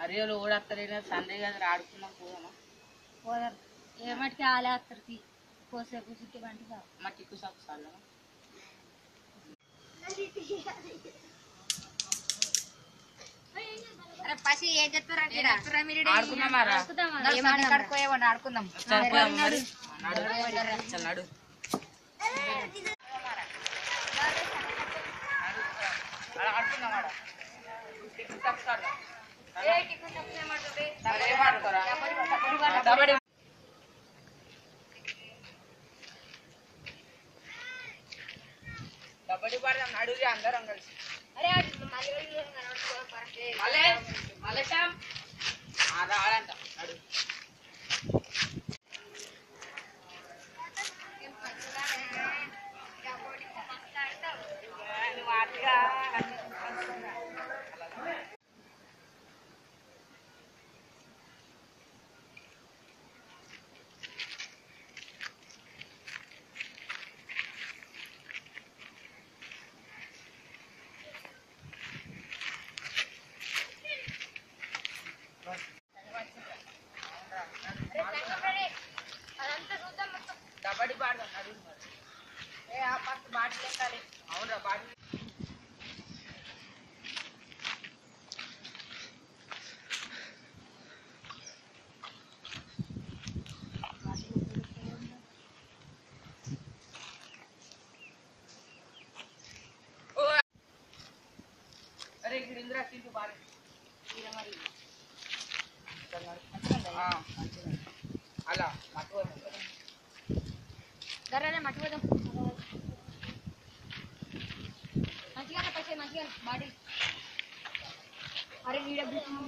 అరేలో ఓడత్తలేనా Sunday కదా ఆడుకుందాం పోదామా పోదాం ఏమటికి ఆలే అత్తరికి కోసేపు చుట్టి వంటి మా టిక్కు సాకు సార్లు అరే పసి ఏం చెప్తారా ఆడుకుందామారా ఆడుకుందాం ఆడుకుందాం సరే పోదాం మరి నడు చల్ నడు ఆడ ఆడుకుందాం ఆడ టిక్కు సాకు సార్లు మరి ఏం ఆడుకోరా కబడ్డీ కబడ్డీ పాడదాం నడురి అందరం కలిసి మళ్ళీ మళ్ళీ శ్యామ్ ఆడ ఆడంట నడు నువ్వు ఆటగా కబడ్డీ పాడదాం నడు మరి ఏ ఆ ఫస్ట్ బాటిల్ ఎక్కాలి అవునరా బాటిల్ ఓ! అరే ఇక్కడ ఇందిరా సీటు బాగా ఆ, మంచిగా. అలా మట్టుకోదు గర్రనే మర్చిపోదాం మంచిగా పైసే మంచిగా బాడీ అరే వీడ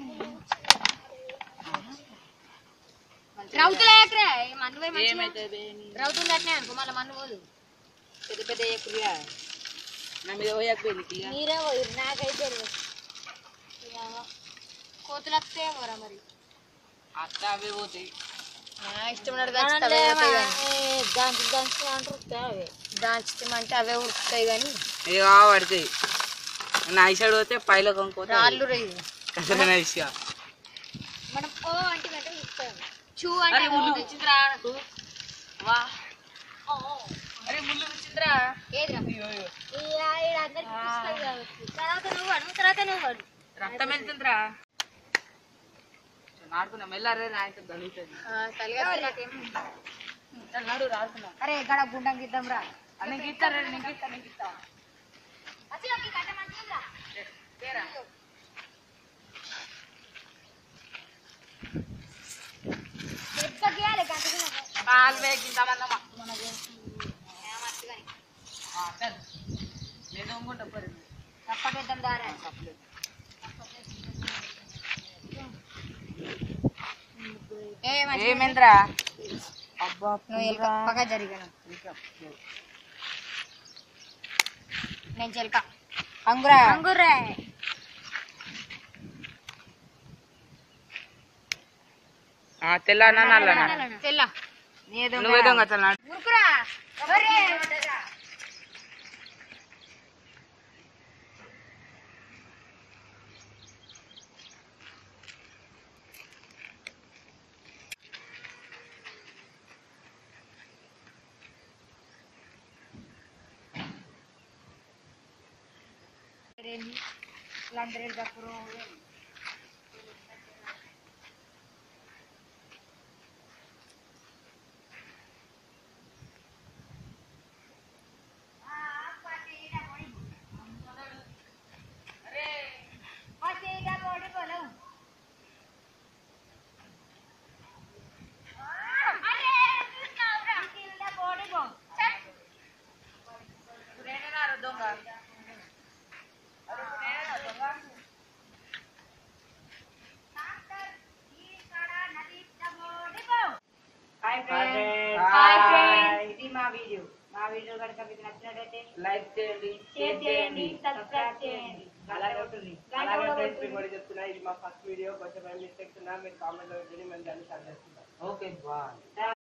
రౌతులేకరే మన్ను పోయి మంచిగా ఏమైతుంది రౌతుంది అట్నే అనుకో మళ్ళీ మన్ను పోదు పెద్ద పెద్ద ఎక్కువగా నా మీద పోయకపోయింది ఇక మీరే పోయి నాకైతే కోతులు వస్తే పోరా మరి అత్త అవే పోతాయి ఇష్టం దాంచుతామంటే అవే ఉరుకుతాయి కానీ ఏ పడతాయి నా సైడ్ పోతే పైలో కొనుక్కోతే రాళ్ళు రేయి కసరైన విషయం మనం ఓ అంటే అంటే ఉరుకుతాయి చూ అరే అంటే ముళ్ళు తెచ్చిందిరా నాకు వా అరే ముళ్ళు తెచ్చిందిరా ఏదిరా అయ్యో, అయ్యో. అందరికి పుస్తకాలు కావచ్చు తర్వాత నువ్వు వాడు తర్వాత నువ్వు వాడు రక్తం వెళ్తుందిరా ఆడుకున్నాం వెళ్ళారే నాయకు దొరుకుతుంది నడు రాడుకున్నాం అరే గడ గుండం గిద్దాం రా నేను గీస్తారా నేను గీస్తా నేను గీస్తా తేరా పాలు వేగిందామన్నమా చల్ నేను అనుకుంటా పరి తప్పకేద్దాం దారా ఏమేంద్రా అబ్బా నువ్వు పక్క జరిగాను నేను చెల్క అంగురా అంగురే తెల్లనా నల్లనా తెల్ల నువ్వే దొంగ తెల్లనా ఉరుకురా ఒరే లందరూ డబ్బులు హాయ్ హాయ్ ఫ్రెండ్స్ ఇది మా వీడియో మా వీడియో కనుక మీకు నచ్చినట్లయితే లైక్ చేయండి షేర్ చేయండి సబ్స్క్రైబ్ చేయండి అలాగే గంట అలాగే కూడా ఫ్రెండ్స్ కొట్టండి. మీకు కూడా చెప్తున్నా ఇది మా ఫస్ట్ వీడియో కొంచెం మిస్టేక్స్ ఉన్నా మీరు కామెంట్ లో పెట్టి మేము దాన్ని సరి చేస్తున్నాం ఓకే బాయ్